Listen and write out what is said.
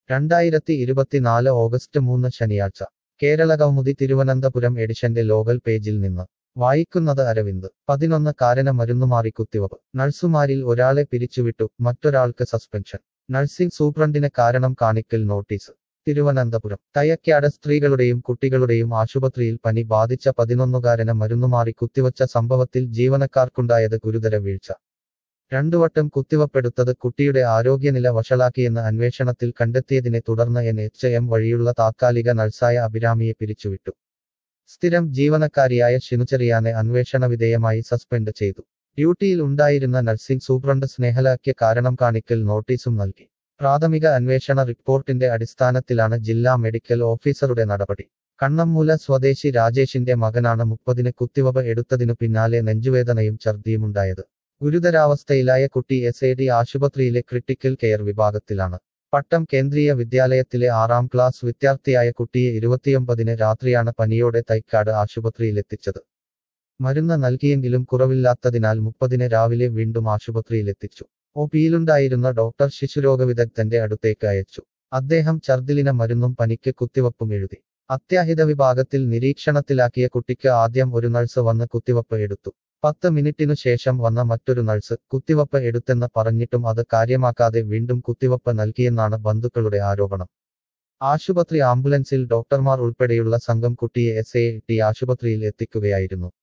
രണ്ടായിരത്തി ഇരുപത്തിനാല് ഓഗസ്റ്റ് മൂന്ന് ശനിയാഴ്ച കേരള കൗമുദി തിരുവനന്തപുരം എഡിഷന്റെ ലോകൽ പേജിൽ നിന്ന് വായിക്കുന്നത് അരവിന്ദ് പതിനൊന്ന് കാരന മരുന്നുമാറി കുത്തിവപ്പ് നഴ്സുമാരിൽ ഒരാളെ പിരിച്ചുവിട്ടു മറ്റൊരാൾക്ക് സസ്പെൻഷൻ നഴ്സിംഗ് സൂപ്രണ്ടിന് കാരണം കാണിക്കൽ നോട്ടീസ് തിരുവനന്തപുരം തയക്കാട് സ്ത്രീകളുടെയും കുട്ടികളുടെയും ആശുപത്രിയിൽ പനി ബാധിച്ച പതിനൊന്നുകാരന് മരുന്നുമാറി കുത്തിവച്ച സംഭവത്തിൽ ജീവനക്കാർക്കുണ്ടായത് ഗുരുതര വീഴ്ച രണ്ടുവട്ടം കുത്തിവപ്പെടുത്തത് കുട്ടിയുടെ ആരോഗ്യനില വഷളാക്കിയെന്ന് അന്വേഷണത്തിൽ കണ്ടെത്തിയതിനെ തുടർന്ന് എൻ എച്ച് എം വഴിയുള്ള താത്കാലിക നഴ്സായ അഭിരാമിയെ പിരിച്ചുവിട്ടു സ്ഥിരം ജീവനക്കാരിയായ ഷിനുചെറിയാനെ അന്വേഷണ വിധേയമായി സസ്പെൻഡ് ചെയ്തു ഡ്യൂട്ടിയിൽ ഉണ്ടായിരുന്ന നഴ്സിംഗ് സൂപ്രണ്ട് സ്നേഹലയ്ക്ക് കാരണം കാണിക്കൽ നോട്ടീസും നൽകി പ്രാഥമിക അന്വേഷണ റിപ്പോർട്ടിന്റെ അടിസ്ഥാനത്തിലാണ് ജില്ലാ മെഡിക്കൽ ഓഫീസറുടെ നടപടി കണ്ണമ്മൂല സ്വദേശി രാജേഷിന്റെ മകനാണ് മുപ്പതിന് കുത്തിവപ്പ് എടുത്തതിനു പിന്നാലെ നെഞ്ചുവേദനയും ഛർദിയുമുണ്ടായത് ഗുരുതരാവസ്ഥയിലായ കുട്ടി എസ് എ ഡി ആശുപത്രിയിലെ ക്രിട്ടിക്കൽ കെയർ വിഭാഗത്തിലാണ് പട്ടം കേന്ദ്രീയ വിദ്യാലയത്തിലെ ആറാം ക്ലാസ് വിദ്യാർത്ഥിയായ കുട്ടിയെ ഇരുപത്തിയൊമ്പതിന് രാത്രിയാണ് പനിയോടെ തൈക്കാട് ആശുപത്രിയിലെത്തിച്ചത് മരുന്ന് നൽകിയെങ്കിലും കുറവില്ലാത്തതിനാൽ മുപ്പതിന് രാവിലെ വീണ്ടും ആശുപത്രിയിലെത്തിച്ചു ഒ പിയിലുണ്ടായിരുന്ന ഡോക്ടർ ശിശുരോഗ വിദഗ്ധന്റെ അടുത്തേക്ക് അയച്ചു അദ്ദേഹം ഛർദിലിന മരുന്നും പനിക്ക് കുത്തിവപ്പും എഴുതി അത്യാഹിത വിഭാഗത്തിൽ നിരീക്ഷണത്തിലാക്കിയ കുട്ടിക്ക് ആദ്യം ഒരു നഴ്സ് വന്ന് കുത്തിവപ്പ് എടുത്തു പത്ത് മിനിറ്റിനു ശേഷം വന്ന മറ്റൊരു നഴ്സ് കുത്തിവപ്പ് എടുത്തെന്ന് പറഞ്ഞിട്ടും അത് കാര്യമാക്കാതെ വീണ്ടും കുത്തിവപ്പ് നൽകിയെന്നാണ് ബന്ധുക്കളുടെ ആരോപണം ആശുപത്രി ആംബുലൻസിൽ ഡോക്ടർമാർ ഉൾപ്പെടെയുള്ള സംഘം കുട്ടിയെ എസ് എ ടി ആശുപത്രിയിൽ എത്തിക്കുകയായിരുന്നു